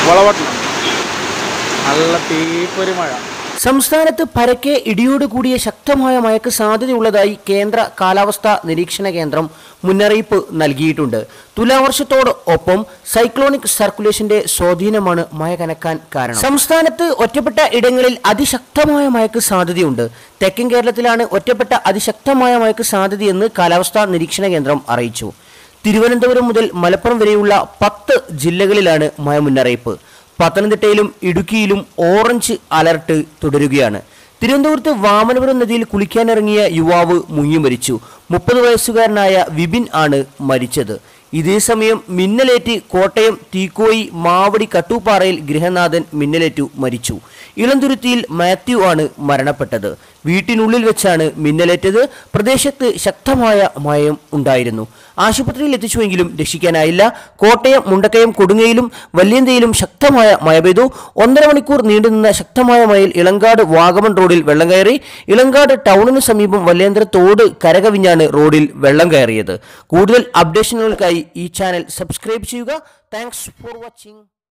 വളവട്ടണം നല്ല തീപ്പൊരി മഴ സംസ്ഥാനത്ത് പരക്കെ ഇടിയോട് കൂടിയ ശക്തമായ മഴയ്ക്ക് സാധ്യതയുള്ളതായി കേന്ദ്ര കാലാവസ്ഥാ നിരീക്ഷണ കേന്ദ്രം മുന്നറിയിപ്പ് നൽകിയിട്ടുണ്ട് തുലാവർഷത്തോട് ഒപ്പം സൈക്ലോണിക് സർക്കുലേഷന്റെ സ്വാധീനമാണ് മഴ കനക്കാൻ കാരണം സംസ്ഥാനത്ത് ഒറ്റപ്പെട്ട ഇടങ്ങളിൽ അതിശക്തമായ മഴയ്ക്ക് സാധ്യതയുണ്ട് തെക്കൻ കേരളത്തിലാണ് ഒറ്റപ്പെട്ട അതിശക്തമായ മഴയ്ക്ക് സാധ്യതയെന്ന് കാലാവസ്ഥാ നിരീക്ഷണ കേന്ദ്രം അറിയിച്ചു തിരുവനന്തപുരം മുതൽ മലപ്പുറം വരെയുള്ള പത്ത് ജില്ലകളിലാണ് മഴ മുന്നറിയിപ്പ് പത്തനംതിട്ടയിലും ഇടുക്കിയിലും ഓറഞ്ച് അലർട്ട് തുടരുകയാണ് തിരുവനന്തപുരത്ത് വാമനപുരം നദിയിൽ കുളിക്കാനിറങ്ങിയ യുവാവ് മുങ്ങി മരിച്ചു മുപ്പത് വയസ്സുകാരനായ വിപിൻ ആണ് മരിച്ചത് ഇതേസമയം മിന്നലേറ്റ് കോട്ടയം തീക്കോയി മാവടി കട്ടൂപ്പാറയിൽ ഗൃഹനാഥൻ മിന്നലേറ്റു മരിച്ചു ഇളന്തുരുത്തിയിൽ മാത്യു ആണ് മരണപ്പെട്ടത് വീട്ടിനുള്ളിൽ വെച്ചാണ് മിന്നലേറ്റത് പ്രദേശത്ത് ശക്തമായ മയം ഉണ്ടായിരുന്നു ആശുപത്രിയിൽ എത്തിച്ചുവെങ്കിലും രക്ഷിക്കാനായില്ല കോട്ടയം മുണ്ടക്കയം കൊടുങ്ങയിലും വല്യന്തയിലും ശക്തമായ മഴ പെയ്തു ഒന്നര മണിക്കൂർ നീണ്ടുനിന്ന ശക്തമായ മഴയിൽ ഇളങ്കാട് വാഗമൺ റോഡിൽ വെള്ളം കയറി ഇളങ്കാട് ടൗണിന് സമീപം വല്യേന്ദ്ര തോട് കരകവിഞ്ഞാണ് റോഡിൽ വെള്ളം കയറിയത് കൂടുതൽ അപ്ഡേഷനുകൾക്കായി ഈ ചാനൽ സബ്സ്ക്രൈബ് ചെയ്യുക താങ്ക്സ് ഫോർ വാച്ചിങ്